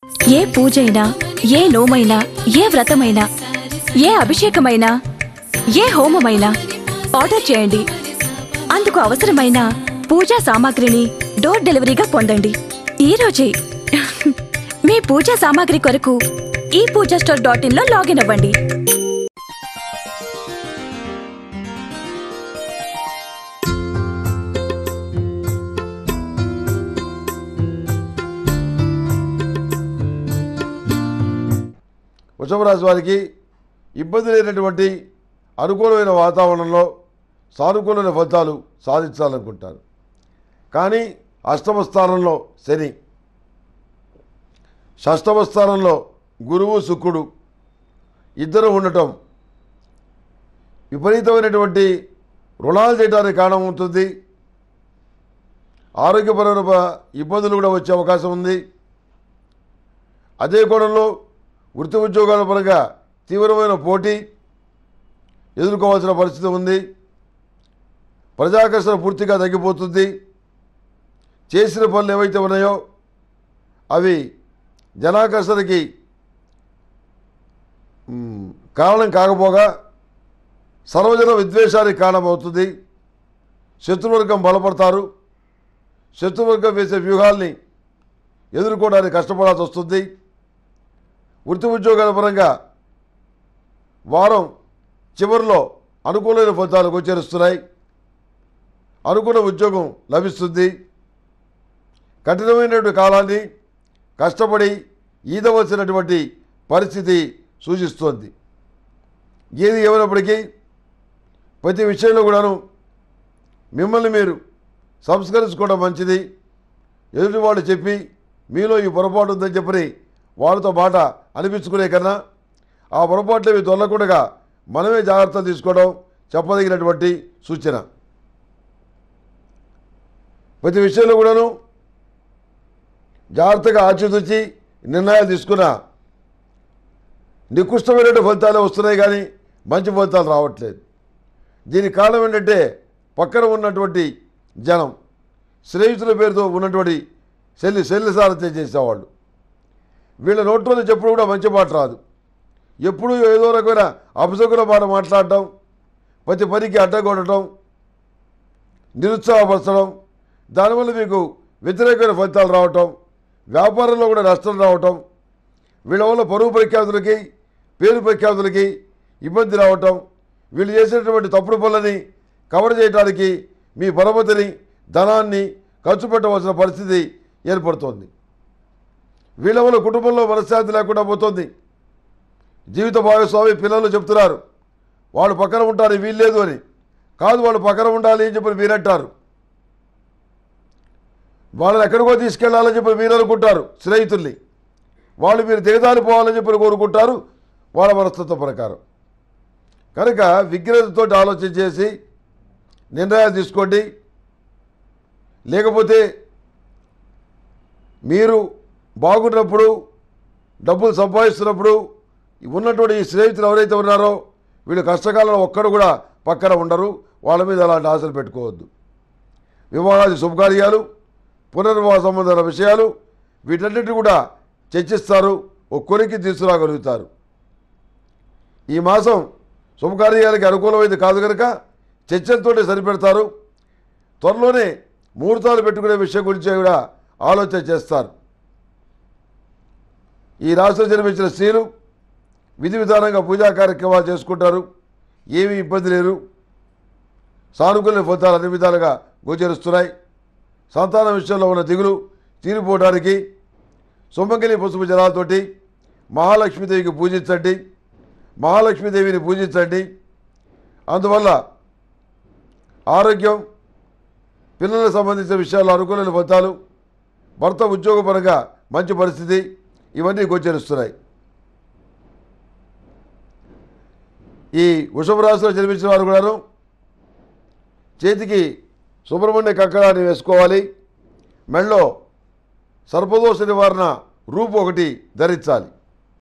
ఏ పూజైనా ఏ నోమైనా ఏ వ్రతమైనా ఏ అభిషేకమైనా ఏ హోమమైనా ఆర్డర్ చేయండి అందుకు అవసరమైన పూజా సామాగ్రిని డోర్ డెలివరీగా పొందండి ఈ రోజే మీ పూజా సామాగ్రి కొరకు ఈ పూజా స్టోర్ డాట్ ఇన్ లో లాగిన్ అవ్వండి వృషభ రాశి వారికి ఇబ్బంది లేనటువంటి అనుకూలమైన వాతావరణంలో సానుకూలమైన ఫలితాలు సాధించాలనుకుంటారు కానీ అష్టమ స్థానంలో శని షష్టమ స్థానంలో గురువు శుక్రుడు ఇద్దరు ఉండటం విపరీతమైనటువంటి రుణాలు చేయడానికి కారణం ఉంటుంది ఆరోగ్యపరమైన ప- ఇబ్బందులు కూడా వచ్చే అవకాశం ఉంది అదే కోణంలో వృత్తి ఉద్యోగాల పరంగా తీవ్రమైన పోటీ ఎదుర్కోవాల్సిన పరిస్థితి ఉంది ప్రజాకర్షణ పూర్తిగా తగ్గిపోతుంది చేసిన పనులు ఏవైతే ఉన్నాయో అవి జనాకర్షణకి మ్, కారణం కాకపోగా సర్వజన విద్వేషానికి కారణమవుతుంది శత్రువర్గం బలపడతారు శత్రువర్గం వేసే వ్యూహాల్ని ఎదుర్కోవడానికి కష్టపడాల్సి వస్తుంది వృత్తి ఉద్యోగాల పరంగా వారం చివరిలో అనుకూలమైన ఫలితాలు గోచరిస్తున్నాయి అనుకున్న ఉద్యోగం లభిస్తుంది కఠినమైనటువంటి కాలాన్ని కష్టపడి ఈదవలసినటువంటి పరిస్థితి సూచిస్తోంది ఏది ఏమైనప్పటికీ ప్రతి విషయంలో కూడాను మిమ్మల్ని మీరు సంస్కరించుకోవడం మంచిది ఎదుటి వాళ్ళు చెప్పి మీలో ఈ పొరపాటు ఉందని చెప్పని వాళ్ళతో మాట అనిపించుకునే కన్నా ఆ పొరపాట్లు ఇవి దొరకకుండా మనమే జాగ్రత్తలు తీసుకోవడం చెప్పదగినటువంటి సూచన ప్రతి విషయంలో కూడాను జాగ్రత్తగా ఆచితూచి నిర్ణయాలు తీసుకున్న నికృష్టమైనటువంటి ఫలితాలే వస్తున్నాయి కానీ మంచి ఫలితాలు రావట్లేదు దీనికి కారణం ఏంటంటే పక్కన ఉన్నటువంటి జనం స్నేహితుల పేరుతో ఉన్నటువంటి శల్లి శల్లి సారథ్యం చేసేవాళ్ళు వీళ్ళ నోట్లోనే చెప్పుడు కూడా మంచి మాట రాదు ఎప్పుడూ ఏదో రకమైన అపశకుల మాట మాట్లాడటం ప్రతి పనికి అడ్డగొట్టడం నిరుత్సాహపరచడం దానివల్ల మీకు వ్యతిరేకమైన ఫలితాలు రావటం వ్యాపారంలో కూడా నష్టం రావటం వీళ్ళ వల్ల పరువు ప్రఖ్యాతులకి పేరు ప్రఖ్యాతులకి ఇబ్బంది రావటం వీళ్ళు చేసేటువంటి తప్పుడు పనులని కవర్ చేయడానికి మీ పరపతిని ధనాన్ని ఖర్చు పెట్టవలసిన పరిస్థితి ఏర్పడుతోంది వీళ్ళ వల్ల కుటుంబంలో మనశ్శాంతి లేకుండా పోతుంది జీవిత భాగస్వామి పిల్లలు చెప్తున్నారు వాళ్ళు పక్కన ఉంటారు వీల్లేదు అని కాదు వాళ్ళు పక్కన ఉండాలి అని చెప్పి మీరంటారు వాళ్ళని ఎక్కడికో తీసుకెళ్లాలని చెప్పి మీరు అనుకుంటారు స్నేహితుల్ని వాళ్ళు మీరు దిగజారిపోవాలని చెప్పి కోరుకుంటారు వాళ్ళ మనస్తత్వ ప్రకారం కనుక విజ్ఞతతో ఆలోచన చేసి నిర్ణయాలు తీసుకోండి లేకపోతే మీరు బాగున్నప్పుడు డబ్బులు సంపాదిస్తున్నప్పుడు ఉన్నటువంటి ఈ స్నేహితులు ఎవరైతే ఉన్నారో వీళ్ళు కష్టకాలంలో ఒక్కడు కూడా పక్కన ఉండరు వాళ్ళ మీద అలాంటి ఆశలు పెట్టుకోవద్దు వివాహాది శుభకార్యాలు పునర్వివాహ సంబంధాల విషయాలు వీటన్నిటి కూడా చర్చిస్తారు ఒక కొరికి తీసుకురాగలుగుతారు ఈ మాసం శుభకార్యాలకి అనుకూలమైంది కాదు కనుక చర్చలతోనే సరిపెడతారు త్వరలోనే ముహూర్తాలు పెట్టుకునే విషయం గురించి కూడా ఆలోచన చేస్తారు ఈ రాష్ట్రం జన్మించిన స్త్రీలు విధి విధానంగా పూజా కార్యక్రమాలు చేసుకుంటారు ఏమీ ఇబ్బంది లేరు సానుకూల ఫలితాలు అన్ని విధాలుగా గోచరిస్తున్నాయి సంతానం విషయంలో ఉన్న దిగులు తీరిపోవడానికి సొమ్మంగిలి పసుపు జలాలతోటి మహాలక్ష్మీదేవికి పూజించండి మహాలక్ష్మీదేవిని పూజించండి అందువల్ల ఆరోగ్యం పిల్లలకు సంబంధించిన విషయాల్లో అనుకూలమైన ఫలితాలు భర్త ఉద్యోగపరంగా మంచి పరిస్థితి ఇవన్నీ గోచరిస్తున్నాయి ఈ వృషభ రాశిలో జన్మించిన వారు కూడాను చేతికి సుబ్రహ్మణ్య కంకణాన్ని వేసుకోవాలి మెళ్ళో సర్పదోష నివారణ రూపు ఒకటి ధరించాలి